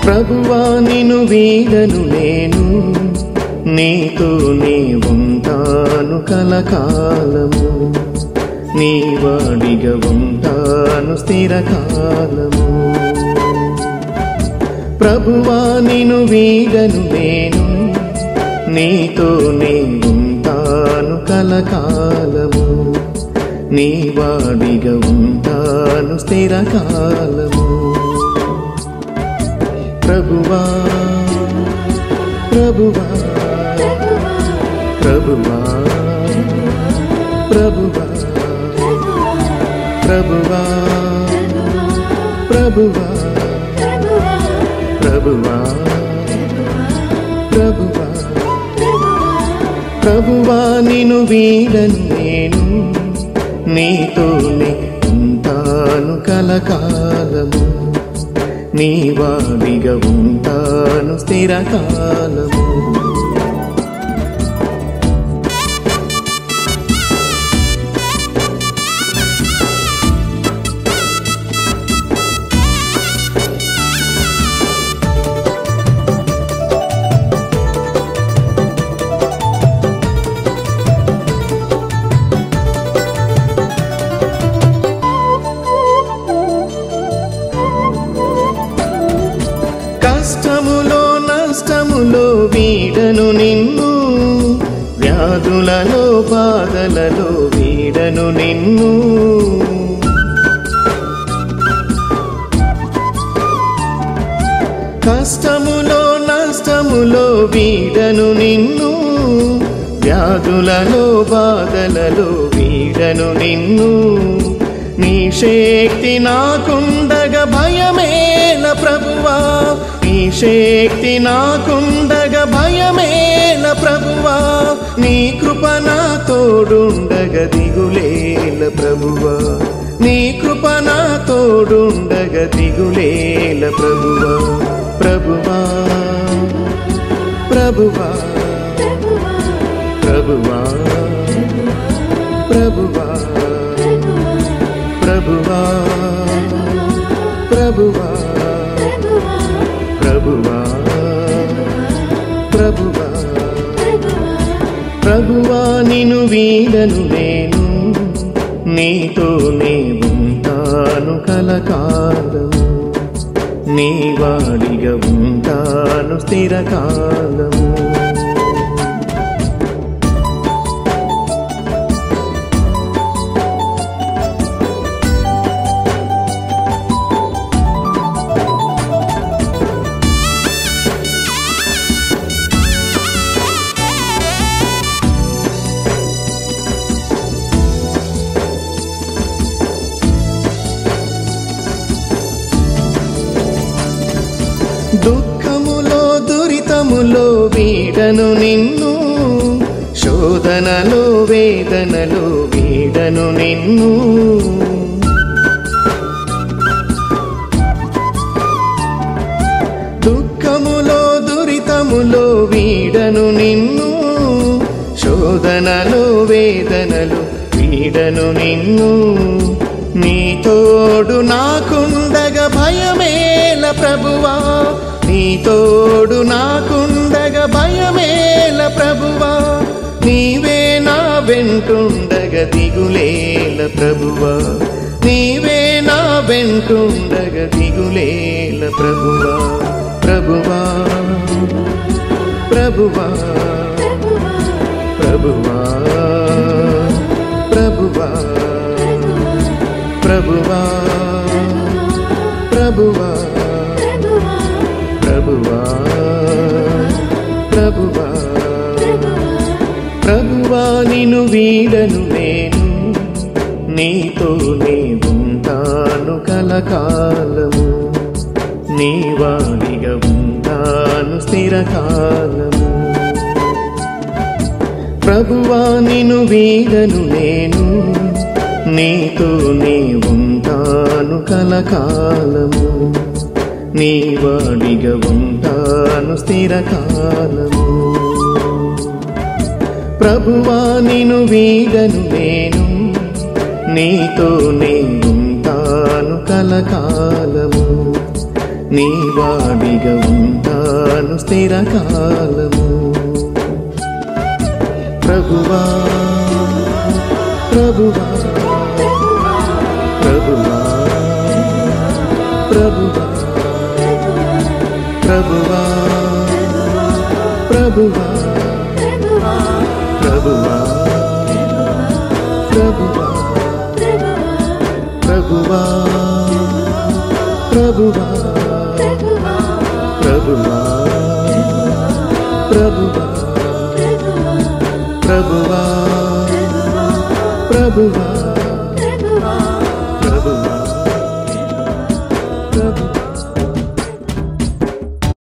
ప్రభువా నిను వీడను నేను నీతోనే ఉంటాను కలకాలము నీ వాడిగా ఉంటాను స్థిరకాలము ప్రభువా నిను వీడను నేను నీతోనే ఉంటాను కలకాలము నీ వాడిగా ఉంటాను స్థిరకాలము ప్రభువా ప్రభువా ప్రభువా ప్రభువా ప్రభువా ప్రభువా ప్రభువా ప్రభువా ప్రభువా నిను వీడను నేను నీతోనే ఉంటాను కలకాలము నీ వాడిగా ఉంటాను స్థిరకాలము కష్టములో నష్టములో వీడను నిన్ను వ్యాధులలో బాధలలో వీడను నిన్ను కష్టములో నష్టములో వీడను నిన్ను వ్యాధులలో బాధలలో వీడను నిన్ను నీ శక్తి నాకుండగ భయమేల ప్రభువా నీ శక్తి నాకుండగ భయమేల ప్రభువా నీ కృప నా తోడుండగ దిగులేల ప్రభువా నీ కృప నా తోడుండగ దిగులేల ప్రభువా ప్రభువా ప్రభువా ప్రభువా ప్రభువా ప్రభువా ప్రభువా ప్రభువా ప్రభువా ప్రభువా నిను వీడను నేను నీతోనే ఉంటాను కలకాలము నీ వాడిగా ఉంటాను స్థిరకాలము దుఃఖములో దురితములో వీడను నిన్ను శోధనలో వేదనలో వీడను నిన్ను దుఃఖములో దురితములో వీడను నిన్ను శోధనలో వేదనలు వీడను నిన్ను నీ తోడు నాకుండగ భయమేల ప్రభువా నీ తోడు నాకుండగ భయమేల ప్రభువా నీవే నా వెంటుండగ దిగులేల ప్రభువా నీవే నా వెంటుండగ దిగులేల ప్రభువా ప్రభువా ప్రభువా ప్రభువా ప్రభువా ప్రభువా ప్రభువా ప్రభువా ప్రభువా ప్రభువా నిను వీడను నేను నీతోనే ఉంటాను కలకాలము నీ వాడిగా ఉంటాను స్థిరకాలము ప్రభువా నిను వీడను నేను నీతోనే ఉంటాను కలకాలము నీ వాడిగా ఉంటాను స్థిరకాలము ప్రభువా నిను వీడను నేను నీతోనే ఉంటాను కలకాలము నీ వాడిగా ఉంటాను స్థిర కాలము ప్రభువా ప్రభువా ప్రభువా ప్రభువా ప్రభువా ప్రభువా ప్రభువా ప్రభువా ప్రభువా ప్రభువా ప్రభువా ప్రభువా ప్రభువా ప్రభువా